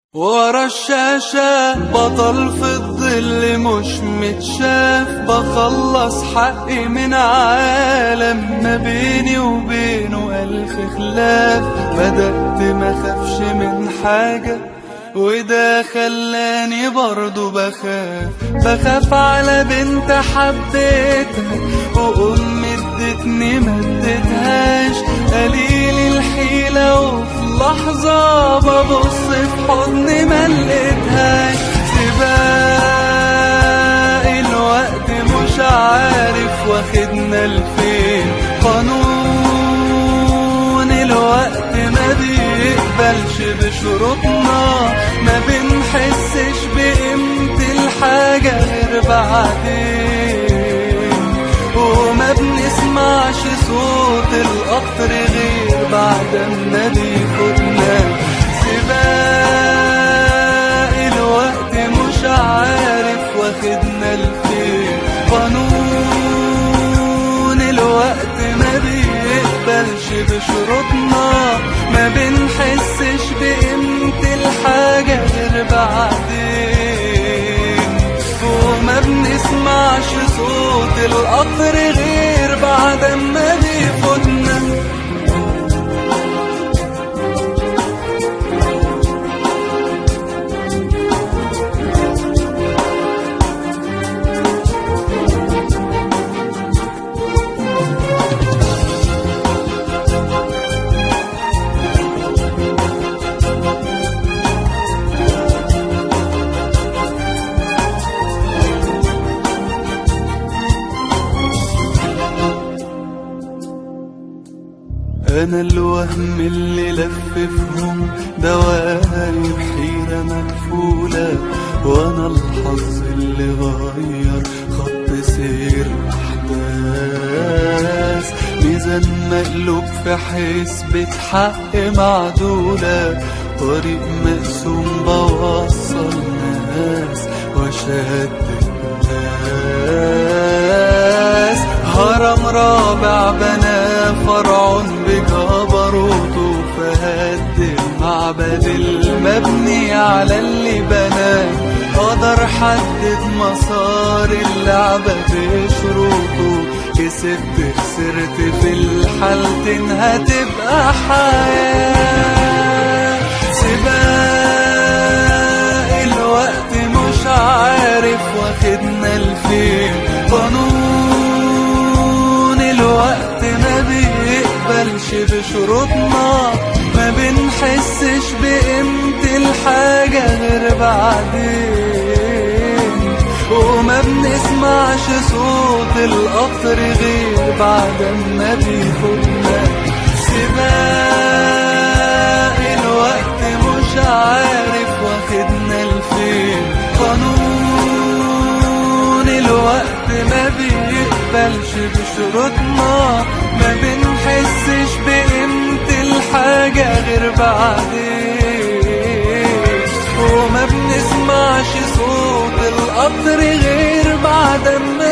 ورا الشاشة بطل في الظل مش متشاف بخلص حقي من عالم ما بيني وبينه ألف خلاف بدأت ما خافش من حاجة وده خلاني برضو بخاف بخاف على بنت حبيتها وأمي ادتني ما ادتهاش قليل الحيلة وفي لحظة ببص في حضني ما لقيتهاش سباق الوقت مش عارف واخدنا لفين قانون الوقت ما بيقبلش بشروطنا ما بنحسش بقيمة الحاجة غير بعدين وما بنسمعش صوت القطر غير بعد ما بيفوتنا سباق الوقت مش عارف واخدنا لفين قانون الوقت ما بيقبلش بشروطنا ما بنحسش بقيمة الحاجة غير بعدين وما بنسمعش صوت القطر غير بعد ما بيفوتنا أنا الوهم اللي لففهم دوائر حيرة مكفولة وأنا الحظ اللي غير خط سير أحداث ميزان مقلوب في حسبة حق معدولة طريق مقسوم بوصل ناس وشتت ناس هرم رابع بنا فرعون بجبروته فهد المعبد المبني على اللي بناه قدر حدد مسار اللعبة بشروطه كسبت خسرت في الحالتين هتبقى حياة سباق الوقت مش عارف واخدنا لفين قانون الوقت ما بيقبلش بشروطنا ما بنحسش بقيمة الحاجة غير بعدين وما بنسمعش صوت القطر غير بعد ما بيفوتنا سباق الوقت مش عارف واخدنا لفين قانون الوقت ما بيقبلش بشروطنا ما بنحسش بقيمة الحاجة غير بعدين وما بنسمعش صوت القطر غير بعد ما